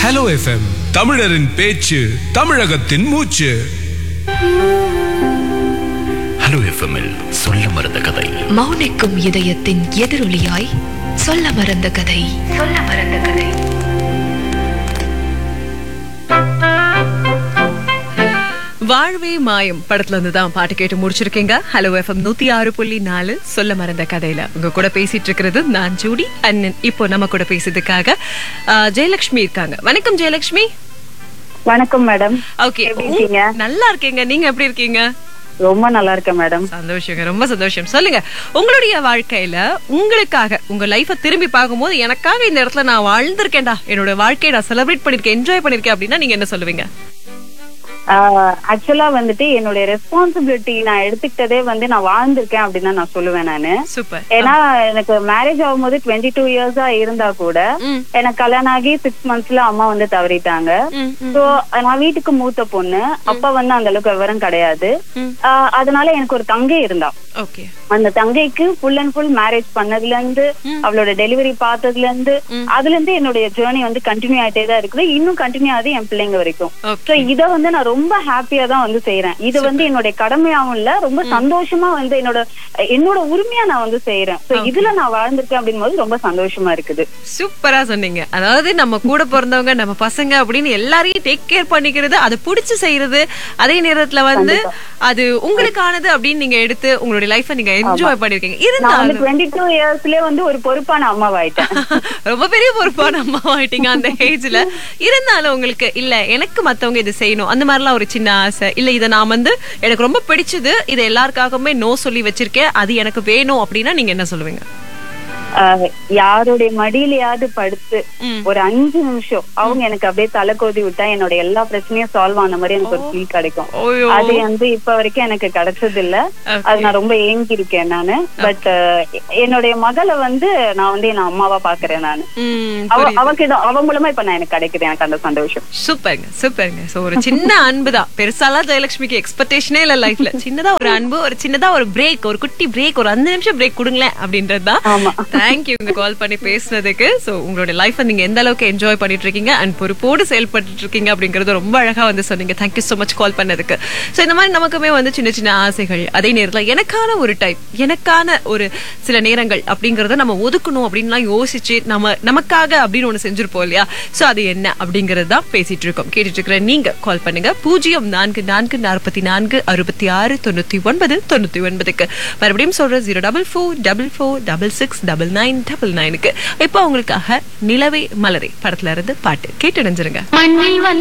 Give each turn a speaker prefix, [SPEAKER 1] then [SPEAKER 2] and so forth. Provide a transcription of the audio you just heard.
[SPEAKER 1] Hello FM தமிழரின் பேச்சு தமிழகத்தின் மூச்சு
[SPEAKER 2] ஹலோ எஃப்எம்மில் சொல்ல மறந்த கதை
[SPEAKER 3] மௌனிக்கும் இதயத்தின் எதிரொலியாய் சொல்ல மறந்த கதை சொல்ல மறந்த கதை
[SPEAKER 4] வாழ்வே மாயம் படத்துல இருந்து தான் பாட்டு கேட்டு முடிச்சிருக்கீங்க ஹலோ எஃப்எம் நூத்தி ஆறு புள்ளி நாலு சொல்ல மறந்த கதையில உங்க கூட பேசிட்டு இருக்கிறது நான் ஜூடி அண்ணன் இப்போ நம்ம கூட பேசுறதுக்காக ஆ, ஜெயலட்சுமி இருக்காங்க வணக்கம் ஜெயலட்சுமி
[SPEAKER 5] வணக்கம் மேடம்
[SPEAKER 4] ஓகே
[SPEAKER 5] எப்படி இருக்கீங்க?
[SPEAKER 4] நல்லா இருக்கீங்க நீங்க எப்படி இருக்கீங்க
[SPEAKER 5] ரொம்ப நல்லா இருக்கேன் மேடம்
[SPEAKER 4] சந்தோஷங்க ரொம்ப சந்தோஷம் சொல்லுங்க உங்களுடைய வாழ்க்கையில உங்களுக்காக உங்க லைஃப திரும்பி பார்க்கும்போது எனக்காக இந்த இடத்துல நான் வாழ்ந்திருக்கேன்டா என்னோட வாழ்க்கையை நான் செலிப்ரேட் பண்ணிருக்கேன் என்ஜாய் பண்ணிருக்கேன் அப்படின்னா நீங்க என்ன சொல்லுவீங்க
[SPEAKER 5] ஆக்சுவலா வந்துட்டு என்னுடைய ரெஸ்பான்சிபிலிட்டி நான் எடுத்துக்கிட்டதே வந்து நான் வாழ்ந்திருக்கேன் அப்படின்னு தான் நான் சொல்லுவேன் நானு
[SPEAKER 4] சூப்பர்
[SPEAKER 5] ஏன்னா எனக்கு மேரேஜ் ஆகும்போது டுவெண்ட்டி டூ இயர்ஸா இருந்தா கூட
[SPEAKER 4] ம்.
[SPEAKER 5] எனக்கு கல்யாணம் ஆகி சிக்ஸ் மந்த்ஸ்ல அம்மா வந்து தவறிட்டாங்க
[SPEAKER 4] ம்,
[SPEAKER 5] சோ நான் வீட்டுக்கு மூத்த பொண்ணு அப்பா வந்து அந்த அளவுக்கு விவரம் கிடையாது
[SPEAKER 4] ம்.
[SPEAKER 5] ஆஹ் அதனால எனக்கு ஒரு தங்கை இருந்தா
[SPEAKER 4] ஓகே
[SPEAKER 5] அந்த தங்கைக்கு ஃபுல் அண்ட் ஃபுல் மேரேஜ் பண்ணதுல இருந்து அவளோட டெலிவரி பார்த்ததுல இருந்து அதுல இருந்து என்னுடைய ஜேர்னி வந்து கண்டினியூ ஆயிட்டே தான் இருக்குது இன்னும் கண்டினியூ ஆகுது என் பிள்ளைங்க வரைக்கும்
[SPEAKER 4] ஓகே
[SPEAKER 5] சோ இத வந்து நான் ரொம்ப ஹாப்பியா தான் வந்து செய்யறேன் இது வந்து என்னுடைய கடமையாவும் இல்ல ரொம்ப சந்தோஷமா வந்து என்னோட என்னோட உரிமையா நான் வந்து செய்யறேன் சோ இதுல நான் வாழ்ந்திருக்கேன் அப்படிங்கும்போது ரொம்ப சந்தோஷமா இருக்குது
[SPEAKER 4] சூப்பரா சொன்னீங்க அதாவது நம்ம கூட பிறந்தவங்க நம்ம பசங்க அப்படின்னு எல்லாரையும் டேக் கேர் பண்ணிக்கிறது அதை புடிச்சு செய்யறது அதே நேரத்துல வந்து அது உங்களுக்கானது அப்படின்னு நீங்க எடுத்து உங்களுடைய லைஃப நீங்க என்ஜாய் பண்ணிருக்கீங்க
[SPEAKER 5] நான் வந்து
[SPEAKER 4] இருந்தாலும்
[SPEAKER 5] டுவெண்ட்டி டூ இயர்ஸ்லயே வந்து ஒரு பொறுப்பான அம்மாவாயிட்டேன்
[SPEAKER 4] ரொம்ப பெரிய பொறுப்பான அம்மா ஆயிட்டீங்க அந்த ஏஜ்ல இருந்தாலும் உங்களுக்கு இல்ல எனக்கு மத்தவங்க இது செய்யணும் அந்த மாதிரிலாம் ஒரு சின்ன ஆசை இல்ல இதை நான் வந்து எனக்கு ரொம்ப பிடிச்சது இதை எல்லாருக்காகவுமே நோ சொல்லி வச்சிருக்கேன் அது எனக்கு வேணும் அப்படின்னா நீங்க என்ன சொல்லுவீங்க
[SPEAKER 5] ஆஹ் யாருடைய மடியிலயாவது படுத்து
[SPEAKER 4] ம்.
[SPEAKER 5] ஒரு அஞ்சு நிமிஷம் அவங்க எனக்கு அப்படியே தலை கோதி விட்டா என்னோட எல்லா பிரச்சனையும் சால்வ் ஆன மாதிரி எனக்கு ஒரு ஃபீல் கிடைக்கும்
[SPEAKER 4] ஓயோ
[SPEAKER 5] அது வந்து இப்ப வரைக்கும் எனக்கு கிடைச்சது இல்ல
[SPEAKER 4] Okay.
[SPEAKER 5] அது நான் ரொம்ப ஏங்கி இருக்கேன் நானு பட் என்னுடைய மகளை வந்து நான் வந்து என் அம்மாவா பாக்குறேன் நானு
[SPEAKER 4] ம்,
[SPEAKER 5] அவ
[SPEAKER 4] புரியுது.
[SPEAKER 5] அவகிட்ட அவ மூலமா இப்ப நான் எனக்கு கிடைக்குது எனக்கு அந்த சந்தோஷம்
[SPEAKER 4] சூப்பருங்க சூப்பருங்க சோ ஒரு சின்ன அன்பு தான் பெருசாலாம் ஜெயலட்சுமிக்கு எக்ஸ்பெக்டேஷனே இல்ல லைஃப்ல சின்னதா ஒரு அன்பு ஒரு சின்னதா ஒரு பிரேக் ஒரு குட்டி பிரேக் ஒரு அஞ்சு நிமிஷம் பிரேக் கொடுங்களேன் அப்படின்றது தான்
[SPEAKER 5] ஆமா.
[SPEAKER 4] தேங்க்யூ இந்த கால் பண்ணி பேசுனதுக்கு சோ உங்களோட லைஃப் நீங்க எந்த அளவுக்கு என்ஜாய் பண்ணிட்டு இருக்கீங்க அண்ட் பொறுப்போடு செயல்பட்டு இருக்கீங்க அப்படிங்கறது ரொம்ப அழகா வந்து சொன்னீங்க தேங்க்யூ so மச் கால் பண்ணதுக்கு சோ இந்த மாதிரி நமக்குமே வந்து சின்ன சின்ன ஆசைகள் அதே நேரத்துல எனக்கான ஒரு டைப் எனக்கான ஒரு சில நேரங்கள் அப்படிங்கறத நம்ம ஒதுக்கணும் அப்படின்லாம் யோசிச்சு நம்ம நமக்காக அப்படின்னு ஒண்ணு செஞ்சிருப்போம் இல்லையா சோ அது என்ன அப்படிங்கறது தான் பேசிட்டு இருக்கோம் கேட்டுட்டு இருக்கிற நீங்க கால் பண்ணுங்க பூஜ்ஜியம் நான்கு நான்கு நாற்பத்தி நான்கு அறுபத்தி ஆறு தொண்ணூத்தி ஒன்பது தொண்ணூத்தி ஒன்பதுக்கு மறுபடியும் சொல்ற zero double four double four double six double nine double நைனுக்கு இப்போ உங்களுக்காக நிலவே மலரே படத்துல இருந்து பாட்டு கேட்டு நினைஞ்சிருங்க
[SPEAKER 6] மண்ணில் வந்து